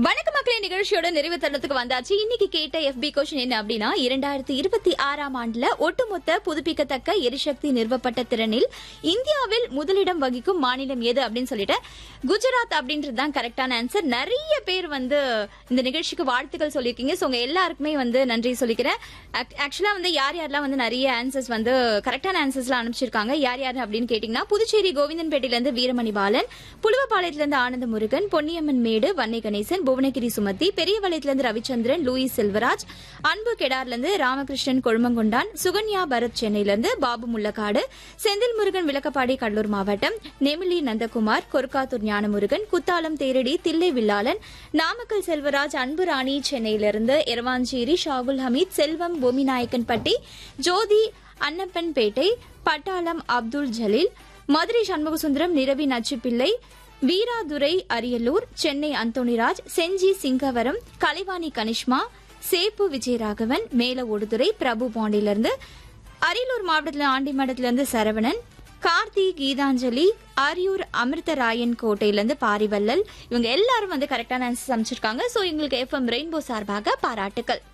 வணக்க மக்களே நிகழ்ச்சியோட நிறைவு தருணத்துக்கு வந்தாச்சு இன்னைக்கு கேட்ட எஃபி கொஸ்டின் என்ன அப்படின்னா இரண்டாயிரத்தி இருபத்தி ஆறாம் ஆண்டுல ஒட்டுமொத்த புதுப்பிக்கத்தக்க எரிசக்தி நிறுவப்பட்ட திறனில் இந்தியாவில் முதலிடம் வகிக்கும் மாநிலம் எது அப்படின்னு சொல்லிட்டு குஜராத் அப்படின்றது தான் கரெக்டான ஆன்சர் நிறைய பேர் வந்து இந்த நிகழ்ச்சிக்கு வாழ்த்துக்கள் சொல்லியிருக்கீங்க ஸோ உங்க எல்லாருக்குமே வந்து நன்றி சொல்லிக்கிறேன் ஆக்சுவலா வந்து யார் யாரெல்லாம் வந்து நிறைய ஆன்சர்ஸ் வந்து கரெக்டான ஆன்சர்ஸ்லாம் அனுப்பிச்சிருக்காங்க யார் யார் அப்படின்னு கேட்டீங்கன்னா புதுச்சேரி கோவிந்தன்பேட்டையில இருந்து வீரமணி பாலன் புலுவப்பாளையத்துல இருந்து ஆனந்த முருகன் பொன்னியம்மன் மேடு வன்னை கணேசன் புவனகிரி சுமதி பெரியபாளையத்துல இருந்து ரவிச்சந்திரன் லூயிஸ் செல்வராஜ் அன்பு கெடார்ல இருந்து ராமகிருஷ்ணன் கொழுமங்கொண்டான் சுகன்யா பரத் சென்னையில இருந்து பாபு முள்ளக்காடு செந்தில் முருகன் விளக்கப்பாடி கடலூர் மாவட்டம் நெமிலி நந்தகுமார் கொர்க்காத்தூர் ஞானமுருகன் குத்தாலம் தேரடி தில்லை வில்லாளன் நாமக்கல் செல்வராஜ் அன்பு ராணி சென்னையிலிருந்து எரவாஞ்சேரி ஷாகுல் ஹமீத் செல்வம் பூமிநாயக்கன்பட்டி ஜோதி அன்னப்பன்பேட்டை பட்டாளம் அப்துல் ஜலீல் மதுரை சண்முகசுந்தரம் நிரவி நச்சுப்பிள்ளை வீராதுரை அரியலூர் சென்னை அந்தோணிராஜ் செஞ்சி சிங்கவரம் கலைவாணி கனிஷ்மா சேப்பு விஜயராகவன் மேல ஒடுதுறை பிரபு பாண்டியிலிருந்து அரியலூர் மாவட்டத்தில் ஆண்டிமடத்திலிருந்து சரவணன் கார்த்தி கீதாஞ்சலி அரியூர் அமிர்தராயன் கோட்டையிலிருந்து பாரிவல்லல் இவங்க எல்லாரும் வந்து கரெக்டான ஆன்சர் அமைச்சிருக்காங்க ஸோ எங்களுக்கு எஃப்எம் ரெயின்போ சார்பாக பாராட்டுக்கள்